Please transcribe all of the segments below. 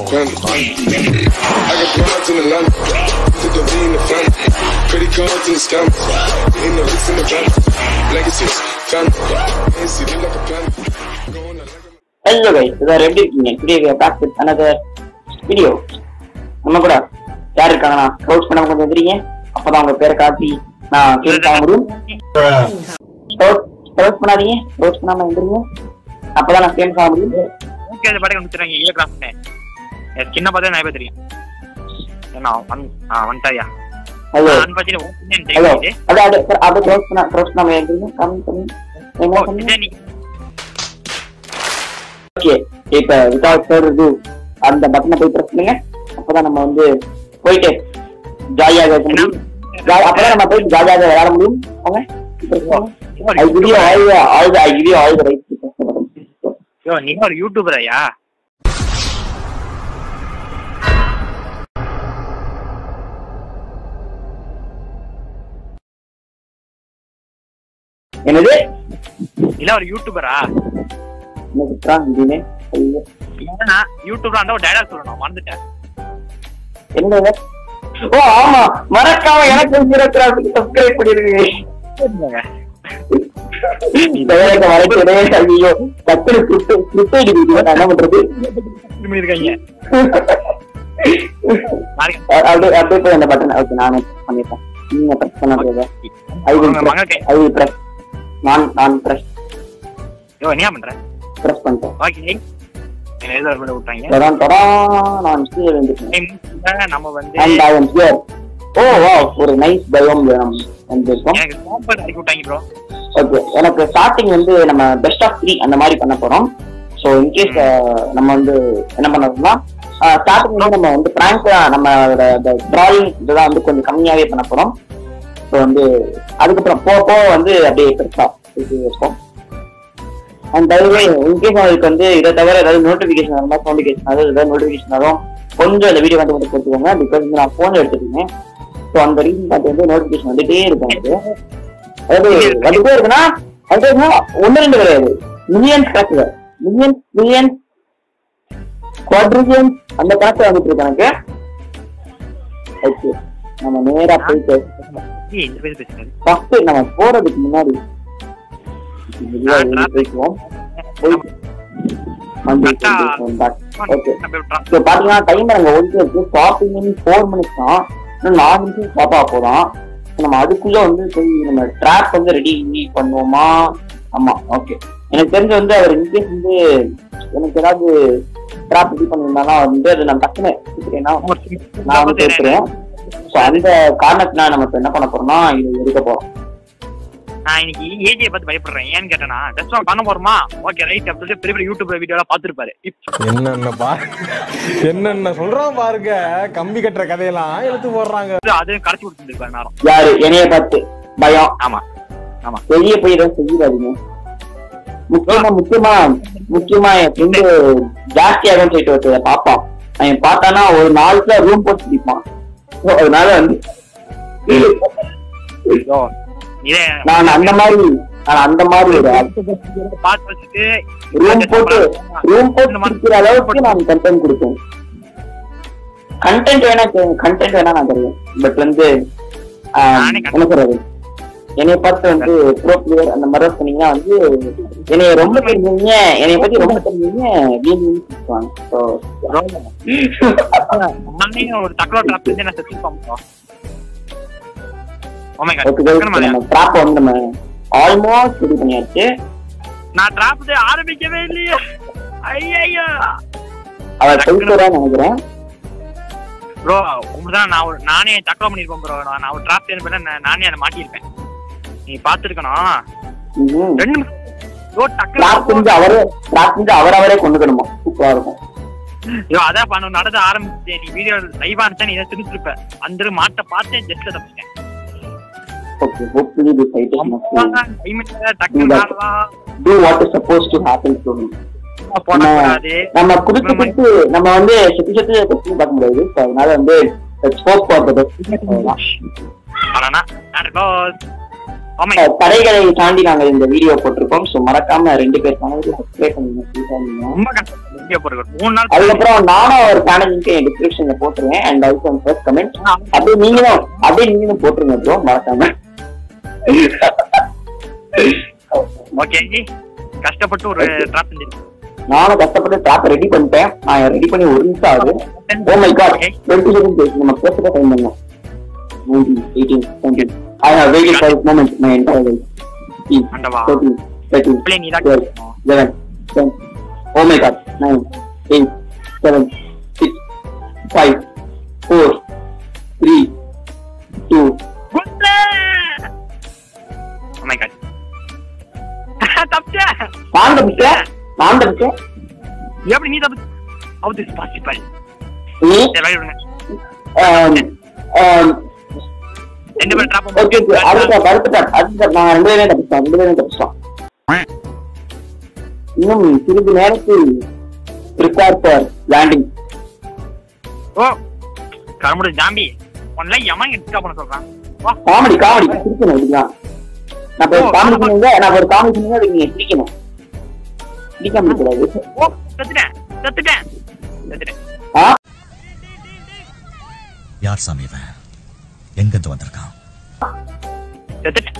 panda. I got broads in Atlanta, to the V in the family. Credit cards in the scammers, in the wrist in the van. Legacies, family, ain't see it like a plan. Going like a hello guys இதார் எப்படி இருக்கீங்க today back with another video நம்ம கூட யார் இருக்காங்கன்னா close பண்ணாம கொஞ்சம் வந்துறீங்க அப்பதான் உங்க பேரை காட்டி நான் ஃபேமஸ் ஆக முடியும் க்ளோஸ் பண்ணாதீங்க க்ளோஸ் பண்ணாம வந்துருங்க அப்பதான் நான் ஃபேமஸ் ஆக முடியும் ஓகே அது பாட்டுக்கு வந்துடுறாங்க ஏ கிராஃப்ட்னு சின்ன பார்த்தா நிறைய பேர் தெரியும் ஏன்னா வந் ஆ வந்துட்டாயா ஹலோ அன்பாச்சு ஹலோ அது அது sir, அது க்ளோஸ் பண்ணா க்ளோஸ் பண்ணாம வந்துருங்க கம்மி பண்ணி என்ன பண்ணி ஓகே இப்ப வித்வுட் ஃபர்தர் டு அந்த பட்டனை போய் பிரஸ் பண்ணுங்க அப்பதான் நம்ம வந்து போயிட்டு ஜாலியாக இருக்க முடியும் ஜா- அப்பதான் நம்ம போய் ஜாலியாக விளையாட முடியும் அவங்க I give you all all I give you all the right to press button yo நீங்க ஒரு யூடியூபரையா என்னது இல்ல ஒரு யூடியூபரா என்ன குற்றம் இதுன்னு ஐயோ இல்லைன்னா யூடியூப்ல அந்த ஒரு டைலாக் சொல்லணும் மறந்துட்டேன் என்னது ஓ ஆமா மறக்காம எனக்கு ஜீரோகிராஃபிக்கு சப்ஸ்கிரைப் பண்ணிருக்கீங்க இந்த வேலைக்கு மறைக்கிறே ஐயோ டக்குனு சுட்டு சுட்டு அடிக்குது நான் என்ன பண்றது இருக்காங்க அப்படியே அப்படியே போய் அந்த பட்டன் ஓகே நானே பண்ணிட்டேன் நீங்க பிரஸ் பண்ணாதீங்க ஐ வில் மங்க கே ஐ வில் பிரஸ் நான் நான் பிரஸ் யோ என்ன பண்ற பிரஸ் பண்ணிட்டேன் ஓகே என்ன ஏதோ ஒரு விட்டாங்க தொடான் தொடான் நான் கீழே வந்துட்டேன் நம்ம வந்து and I am here oh வா ஒரு நைஸ் பயோம் நம்ம வந்திருக்கோம் எனக்கு சாம்பல் அடிக்க விட்டாங்க ப்ரோ ஓகே எனக்கு ஸ்டார்டிங் வந்து நம்ம பெஸ்ட் ஆஃப் த்ரீ அந்த மாதிரி பண்ண போறோம் ஸோ இன்கேஸ் நம்ம வந்து என்ன பண்ணணும்னா ஸ்டார்டிங் வந்து நம்ம வந்து பிராங்க் நம்மளோட டிராயிங் இதெல்லாம் வந்து கொஞ்சம் கம்மியாவே பண்ண போறோம் ஸோ வந்து அதுக்கப்புறம் போக போக வந்து அப்படியே பெருசா இது இருக்கும் அண்ட் தயவு இன்கேஸ் உங்களுக்கு வந்து இதை தவிர ஏதாவது நோட்டிஃபிகேஷன் இருந்தால் நோட்டிஃபிகேஷன் அதாவது ஏதாவது நோட்டிஃபிகேஷன் ஆகும் கொஞ்சம் இந்த வீடியோ வந்து மட்டும் கொடுத்துக்கோங்க பிகாஸ் வந்து நான் ஃபோன் எடுத்துருக்கேன் ஸோ அந்த ரீசன் பார்த்து வந்து நோட்டிஃபிகேஷன் வந்துட்டே இருக்கும் எனக்கு அதாவது வந்துட்டே இருக்குன்னா அது ஒண்ணு ரெண்டு கிடையாது மில்லியன்ஸ் கணக்கு மில்லியன்ஸ் மில்லியன்ஸ் குவாட்ரிலியன்ஸ் அந்த கணக்கு வந்துட்டு இருக்கு எனக்கு ஓகே நம்ம நேரா போயிட்டு ஏய், இந்த பேர் பேசுறது ஃபர்ஸ்ட் நம்ம போறதுக்கு முன்னாடி மெதுவா வெளிய போய்க்குவோம் போயிட்டு ஓகே இப்போ பாத்தீங்கன்னா டைமர் அங்க ஒன்று இருக்கு ஃபார்ட்டி மினிட்ஸ் ஃபோர் மினிட்ஸ் தான் இன்னும் நாலு நிமிஷம் ஸ்டாப் ஆக போதும் நம்ம அதுக்குள்ள வந்து போய் நம்ம ட்ராப் வந்து ரெடி பண்ணுவோமா ஆமா ஓகே எனக்கு தெரிஞ்ச வந்து அவர் இன்கேஸ் வந்து எனக்கு ஏதாவது ட்ராப் ரெடி பண்ணியிருந்தாலும் வந்து அது நான் டக்குன்னு எடுத்துக்கிறேன்னா நான் வந்து எடுத்துறேன் ஸோ அந்த காரணத்தினால நம்ம இப்ப என்ன பண்ண போறோம்னா இது எடுக்க போறோம் நான் இன்னைக்கு ஏஜியை பார்த்து பயப்படுறேன் ஏன்னு கேட்டேன்னா ஜஸ்ட் பண்ண போறோமா ஓகே ரைட் அப்படி சொல்லி பெரிய பெரிய யூடியூப் வீடியோ எல்லாம் பார்த்துருப்பாரு என்னென்ன பா என்னென்ன சொல்றான் பாருங்க கம்பி கட்டுற கதையெல்லாம் எடுத்து போடுறாங்க அதையும் கடைச்சி கொடுத்துருப்பாரு நேரம் யாரு என்னைய பார்த்து பயம் ஆமா ஆமா பெரிய போய் எதுவும் செய்யாதீங்க முக்கியமா முக்கியமா முக்கியமா என் ஃப்ரெண்டு ஜாஸ்தியாகும் சொல்லிட்டு ஒருத்தர் பாப்பான் அவன் பார்த்தானா ஒரு நாளுக்குள்ள ரூம் போட்டு பிடிப்பான் So, அதனால வந்து ஐயோ, இதே நான் அந்த மாதிரி நான் அந்த மாதிரி ஒரு பார்த்து வச்சுட்டு ரூம் போட்டு ரூம் போட்டு பிடிக்கிற அளவுக்கு நான் கண்டென்ட் கொடுப்பேன் கண்டென்ட் வேணா கண்டென்ட் வேணா நான் தருவேன் பட் வந்து ஆஹ், நானே என்ன சொல்றது என்னைய பார்த்து வந்து ப்ரோ பிளேயர் அந்த மாதிரி சொன்னீங்கன்னா வந்து என்னைய ரொம்ப தெரிஞ்சவங்க என்னைய பத்தி ரொம்ப தெரிஞ்சவங்க வீண் சொல்லுவாங்க ஸோ நானே ஒரு தக்கலோ ட்ராப் வந்து நான் செத்து பண்ணுறோம் ஓ மை ஓகே காட் நம்ம ட்ராப் வந்து நம்ம ஆல்மோஸ்ட் ரெடி பண்ணியாச்சு நான் ட்ராப் ஆரம்பிக்கவே இல்லையே ஐயோ அவர் சொல்லிட்டு நினைக்கிறேன் ப்ரோ உங்களுதான் நான் ஒரு நானே தக்கலோ பண்ணிருப்பேன் ப்ரோ நான் ஒரு ட்ராப் தேர்வு பண்ண நானே அதை மாட்டியிருப்பேன் நீ பாத்துருக்கணும் ம்ஹும். ரெண்டு ப்ரோ ட்ராப் டக்கு செஞ்சு அவரே ட்ராப் செஞ்சு அவர் அவரே கொண்டுக்கணுமா சூப்பரா இருக்கும் ஐயோ அதான் பண்ண நடந்து ஆரம்பிச்சேன் நீ வீடியோ லைவா இருந்துச்சா நீ இதை திருப்பிருப்ப அந்த மாட்ட பார்த்தேன் ஜஸ்ட் தப்பிச்சேன் ஓகே ஹோப்ஃபுல்லி திஸ் ஐட்டம் டக்கு நாளலாம் do what is supposed to happen to him போடக்கூடாது நம்ம குடுத்து குடுத்து நம்ம வந்து சுத்தி சுத்தி கொஸ்டின் பார்க்க முடியாது So, அதனால வந்து ஸ்கோப் பார்த்தது ஆனா ஆமா தடைகளை தாண்டி நாங்க இந்த வீடியோ போட்டிருக்கோம் ஸோ மறக்காம ரெண்டு பேர் சேனலுக்கு சப்ஸ்கிரைப் பண்ணுங்க please பண்ணுங்க. ரொம்ப கஷ்டம் வீடியோ போடுறது மூணு நாள் அதுக்கப்புறம் நானும் ஒரு சேனல் லிங்க் என் டிஸ்கிரிப்ஷன்ல போட்டுருவேன் அண்ட் ஆல்சோ ஃபர்ஸ்ட் கமெண்ட் அப்படியே நீங்களும் அப்படியே நீங்களும் போட்டுருங்க ப்ரோ மறக்காம ஓகே கஷ்டப்பட்டு ஒரு டிராப் செஞ்சிருக்கேன் நானும் கஷ்டப்பட்டு ட்ராப் ரெடி பண்ணிட்டேன் நான் ரெடி பண்ணி ஒரு நிமிஷம் ஆகுது oh my god Okay. Twenty second நம்ம பேசுற டைம் பண்ணோம் nineteen eighteen seventeen I have waited for this moment my entire life ஆண்டவா. தேர்ட்டீன் தேர்ட்டீன் பிள்ளை நீ தான் twelve eleven ten oh my god nine eight seven six five four three two Oh my god. தப்பிச்ச நான் தப்பிச்சேன் நான் தப்பிச்சேன் எப்படி நீ தப்பு how this possible நீ சரி வழி விடுங்க ஆம், ஆம், ரெண்டு பேரும் டிராப் ஓகே ஓகே அடுத்த அடுத்த அடுத்த நான் ரெண்டு பேரும் தப்பிச்சோம் ரெண்டு பேரும் தப்பிச்சோம் இன்னும் சிறிது நேரத்தில் ப்ரிப்பேர் ஃபார் லேண்டிங் ஓ கருமுடு ஜாம்பி ஒன்ல எவன் எக்ஸ்ட்ரா பண்ண சொல்றான் வா காமெடி காமெடி சிரிக்கணும் இதுதான் நான் இப்போ ஒரு காமெடி பண்ணுங்க நான் ஒரு காமெடி பண்ணுங்க அதுக்கு நீங்க சிரிக்கணும் சிரிக்காம இருக்கக்கூடாது ஓ செத்துட்டேன் செத்துட்டேன் செத்துட்டேன் ஆ யார் சாமி இவன் எங்கிருந்து வந்திருக்கான் செத்துட்டேன்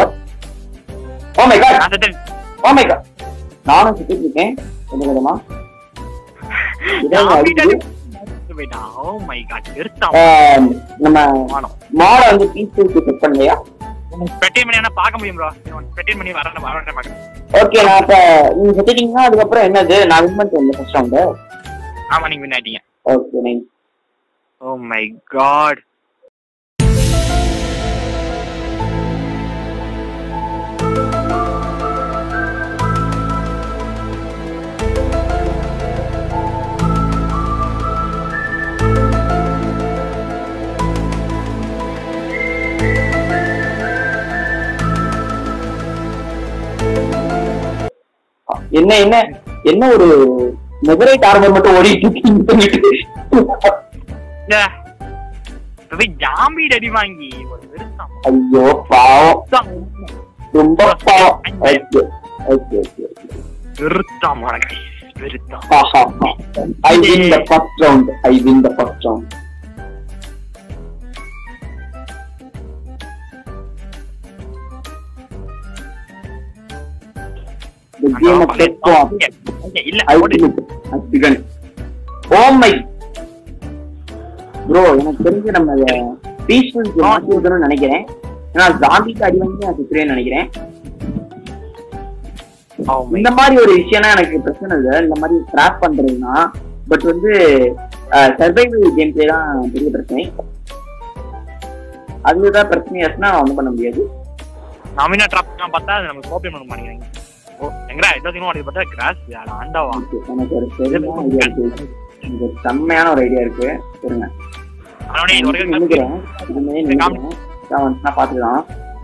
ஓ மை காட் நான் செத்துட்டேன் ஓ மை காட் நானும் சுத்திட்டு இருக்கேன் கொஞ்சம் கொஞ்சமா இதான் அடிக்குது. போயிட்டான் ஓ மை காட் எடுத்தான் ஆம், நம்ம வானம் மாடை வந்து பீஸ்ஃபுல்க்கு செட் பண்ணலையா பெட்டின் பண்ணி என்ன பார்க்க முடியும் ப்ரோ பெட்டின் பண்ணி வர வர பார்க்க ஓகே நான் இப்ப நீங்க செத்துட்டீங்கன்னா அதுக்கப்புறம் என்னது நான் வின் பண்ணிட்டு வந்தேன் ஃபர்ஸ்ட் ரவுண்ட் ஆமா நீங்க வின் ஆயிட்டீங்க okay nine oh my god என்ன என்ன என்ன ஒரு மெசரைட் ஆர்மர் மட்டும் ஓடிட்டு இருக்கீங்க ஜாம்பி அடி வாங்கி ஒரு வெறுத்தான் ஐயோ பாவம் ரொம்ப பாவம் ஓகே ஓகே ஓகே வெறுத்தான் மழை வெறுத்தான் I win the first round I win the first round The game of death swap. Okay, இல்ல Ultimate has begun. Oh my bro எனக்கு தெரிஞ்சு நம்ம பீஸ்ஃபுல்க்கு மாற்றி விடணும்னு நினைக்கிறேன் ஏன்னா ஜாம்பிக்கு அடி வாங்கி நான் சுத்துறேன்னு நினைக்கிறேன் Oh my இந்த மாதிரி ஒரு விஷயம்னா எனக்கு பிரச்சனை இல்லை இந்த மாதிரி ட்ராப் பண்றதுன்னா பட் வந்து சர்வைவல் கேம் பிளே தான் பெரிய பிரச்சனை அதுதான் பிரச்சனையாச்சுன்னா ஒன்றும் பண்ண முடியாது நாமினா ட்ராப் தான் பார்த்தா அது நமக்கு கோப்பி பண்ண மாட்டேங்கிறாங்க ஓ எங்கடா எல்லாத்தையும் உனக்கு பார்த்தா கிராஸ் ஆண்டாவா Okay, எனக்கு ஒரு சரியான ஐடியா இருக்கு எனக்கு ஒரு செம்மையான ஒரு ஐடியா இருக்கு சொல்லுங்க அவனோட இது வரைக்கும் நினைக்கிறேன் இதுமே நினைக்கிறேன் நான் வந்துச்சுன்னா பாத்துக்கலாம்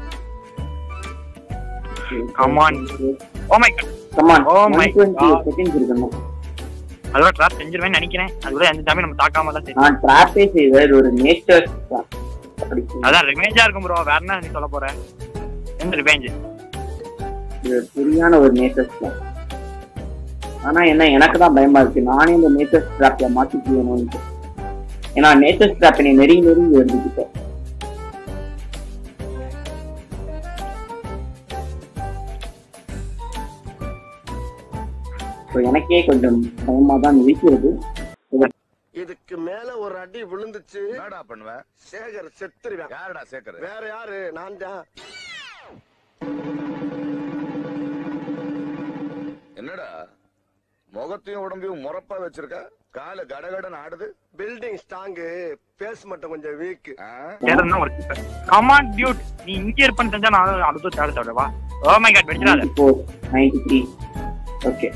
Come on. Oh my god come on Oh my one twenty God. Seconds இருக்கணும் அதோட ட்ராப் செஞ்சிருவேன்னு நினைக்கிறேன் அதோட எந்த ஜாமி நம்ம தாக்காம தான் சரி நான் ட்ராப்பே செய்த இது ஒரு நேச்சர் தான் அப்படி செய்யுது. அதான் ரிவேஞ்சா இருக்கும் ப்ரோ வேற என்ன நீ சொல்ல போற எந்த ரிவேஞ்ச் இது ஒரு சரியான ஒரு நேச்சர் தான் ஆனா என்ன எனக்கு தான் பயமா இருக்கு நானே இந்த நேச்சர் ட்ராப்ல மாட்டிக்குவேணும்னு ஏன்னா நேச்சர் ட்ராப் என்னை நெருங்கி நெருங்கி வந்துக்கிட்டேன் So, எனக்கே கொஞ்சம் பயமா தான் இருக்கிறது இதுக்கு மேல ஒரு அடி விழுந்துச்சு என்னடா பண்ணுவ சேகர் செத்துருவேன் யாருடா சேக்கரு வேற யாரு நான் தான் என்னடா முகத்தையும் உடம்பையும் முறப்பா வச்சிருக்க காலு கடகடன்னு ஆடுது பில்டிங் ஸ்ட்ராங்கு பேஸ் மட்டும் கொஞ்சம் வீக் ஆ? தேடுறதுனா ஒரு கமான் டியூட் நீ இங்க இருப்பேன்னு தெரிஞ்சா நான் அடுத்து தேட தேடவா ஓ மை காட் வெடிச்சிடாத ninety four ninety three okay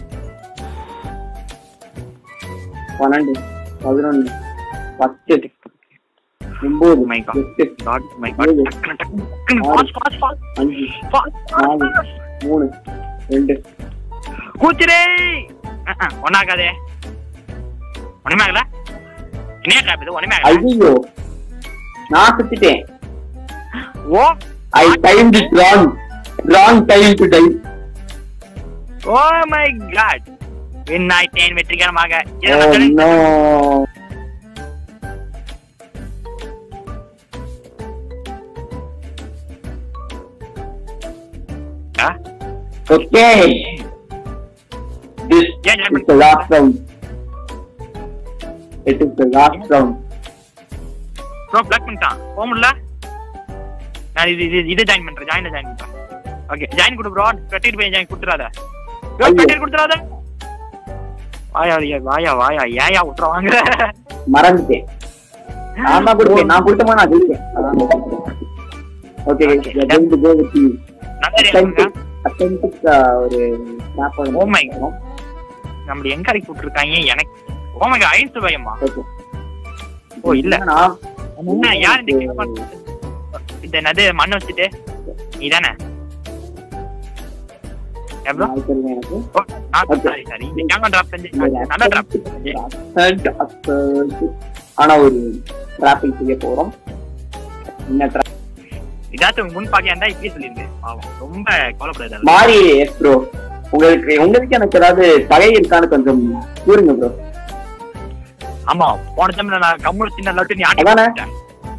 பன்னெண்டு பதினொன்று பத்து ஒன்பது Oh my God. எட்டு காட் மை காட் டக்குனு டக்குனு டக்குனு ஃபாஸ்ட் ஃபாஸ்ட் ஃபாஸ்ட் அஞ்சு ஃபாஸ்ட் நாலு மூணு ரெண்டு கூச்சிரே ஒன்னாகாதே ஒண்ணுமே ஆகல என்ன ட்ராப் இது ஒண்ணுமே ஆகல ஐயோ நான் செத்துட்டேன் oh I time it wrong wrong time to die oh my god win ஆயிட்டேன் வெற்றிகரமாக இதை Oh நான் challenge- no. ஆ? Okay. This Yeah, yeah, is the last round. It is the last round. Bro block பண்ணிட்டான் போக முடியல நான் இது இது இதை ஜாயின் பண்றேன் ஜாயின் ஜாயின் பண்றேன் ஓகே ஜாயின் கொடு ப்ரோ கட்டிட்டு போய் ஜாயின் கொடுத்துறாத ப்ரோ ஐயோ. கட்டிட்டு கொடுத்துறாத வாயா ஐயா, வாயா வாயா ஏயா விட்டுருவாங்க மறந்துட்டேன் நான் தான் கொடுத்தேன் நான் கொடுத்தமா நான் ஜெயிச்சேன் அதான் okay going to go with you. நல்ல Authentic, authentic, uh, ஒரு snap ஒன்று Oh my God. நம்மள எங்க இறக்கி விட்டுருக்காங்க எனக்கு ஓமக ஐஸ் பயமா Okay. ஓ இல்ல என்னன்னா, என்ன யார் இந்த கேம் இந்த என்னது மண்ணை வச்சுட்டு நீதானே எவ்வளோ நான் சொல்றேன் எனக்கு ஓ நான் Okay. சாரி சாரி இந்த கேமரா டிராப் செஞ்சு நல்லா டிராப் செஞ்சு Third, third, ஆனா ஒரு டிராப்பிங் செய்ய போறோம் என்ன trap? இதாச்சும் முன் பாக்கியா இருந்தா இப்படியே சொல்லியிருந்தேன் பாவம் ரொம்ப கவலைப்படாது மாறி எஸ் ப்ரோ உங்களுக்கு உங்களுக்கு எனக்கு ஏதாவது பகை இருக்கான்னு கொஞ்சம் கூறுங்க ப்ரோ ஆமா போன டைம்ல நான் கம்முனு சின்ன லட்டு நீ ஆட்டி அதானே? போட்டுட்டேன்.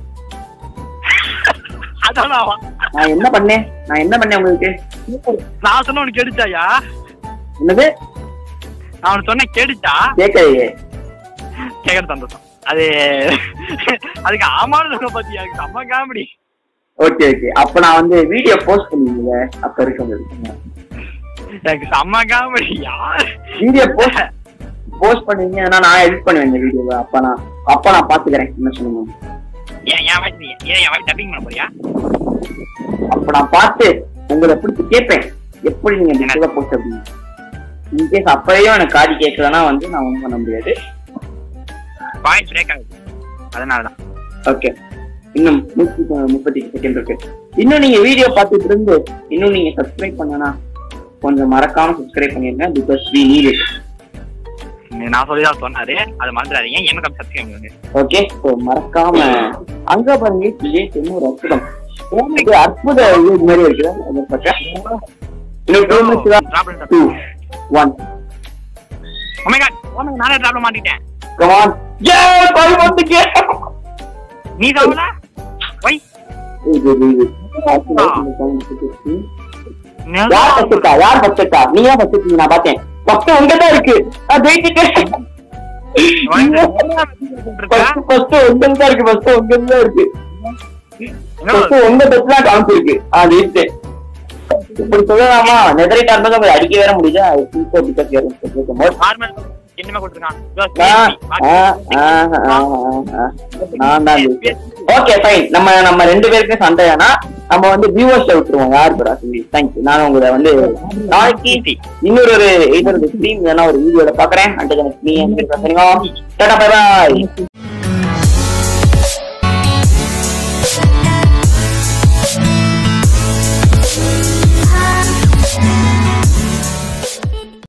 அதானா நான் என்ன பண்ணேன் நான் என்ன பண்ணேன் உங்களுக்கு நான் சொன்ன உனக்கு கெடுச்சாயா என்னது நான் உனக்கு சொன்ன கெடுச்சா கேட்கலையே கேட்கற சந்தோஷம் அது அதுக்கு ஆமான்னு சொல்ல பாத்தியா அதுக்கு செம்ம காமெடி ஓகே ஓகே அப்ப நான் வந்து வீடியோ போஸ்ட் பண்ணுவீங்க அப்ப இருக்கு உங்களுக்கு எனக்கு செம்ம காமெடி யார் வீடியோ போஸ்ட் போஸ்ட் பண்ணுவீங்க நான் எடிட் பண்ணுவேன் இந்த வீடியோவை அப்ப நான் அப்ப நான் பாத்துக்கிறேன் என்ன சொல்லுங்க ஏன் என் வயசு ஏன் என் வயசு டப்பிங் பண்ண போறியா அப்ப நான் பார்த்து உங்களை பிடிச்சி கேட்பேன் எப்படி நீங்க டிஸ்டர்பா போஸ்ட் அப்படின்னு இன்கேஸ் அப்பயும் எனக்கு காடி கேட்கலன்னா வந்து நான் ஒன்றும் பண்ண முடியாது வாய்ஸ் பிரேக் ஆகுது அதனாலதான் ஓகே இன்னும் நூத்தி முப்பத்தி செகண்ட் இருக்கு இன்னும் நீங்க வீடியோ பார்த்துட்டு இருந்து இன்னும் நீங்க சப்ஸ்கிரைப் பண்ணனா கொஞ்சம் மறக்காம சப்ஸ்கிரைப் பண்ணிருங்க பிகாஸ் வி நீட் இட் நான் சொல்லிதான் சொன்னாரு அதை மறந்துடாதீங்க எனக்கு அப்படி சப்ஸ்கிரைப் பண்ணுங்க ஓகே ஸோ மறக்காம அங்க பாருங்க இதே இன்னொரு அற்புதம் இது அற்புத இது மாதிரி இருக்குது அதை பக்கம் இன்னும் டூ மினிட்ஸ் தான் two one Oh my god, oh my god, நானே டிராப்ல மாட்டிட்டேன் கமான் ஏ பை வந்துக்கே நீ சாவல வை இது இது யார் பச்சக்கா யார் பச்சக்கா நீ ஏன் பச்சக்கீங்க நான் பார்த்தேன் ஃபர்ஸ்ட் உங்கதான் இருக்கு நான் ஜெயிச்சுட்டேன் ஃபர்ஸ்ட் ஃபர்ஸ்ட் உங்க தான் இருக்கு ஃபர்ஸ்ட் உங்க தான் இருக்கு ஃபர்ஸ்ட் உங்க பெட் தான் காமிச்சிருக்கு ஆ ஜெயிச்சிட்டேன் இப்படி சொல்லலாமா நெதரைட்டா இருந்தாலும் உங்களுக்கு அடிக்க வேற முடியுதா சூப்பர் பிகாஸ் நார்மல் என்னமா கொடுத்துருக்கான் நான் தான் ஓகே ஃபைன் நம்ம நம்ம ரெண்டு பேருக்கும் சண்டையானா நம்ம வந்து வியூவர்ஸ் விட்டுருவோம் யார் பேரா சொல்லி தேங்க்யூ நான் உங்களை வந்து நாளைக்கு இன்னொரு ஒரு எய்தர் ஸ்ட்ரீம் இல்லைன்னா ஒரு வீடியோல பாக்குறேன் and me tata bye bye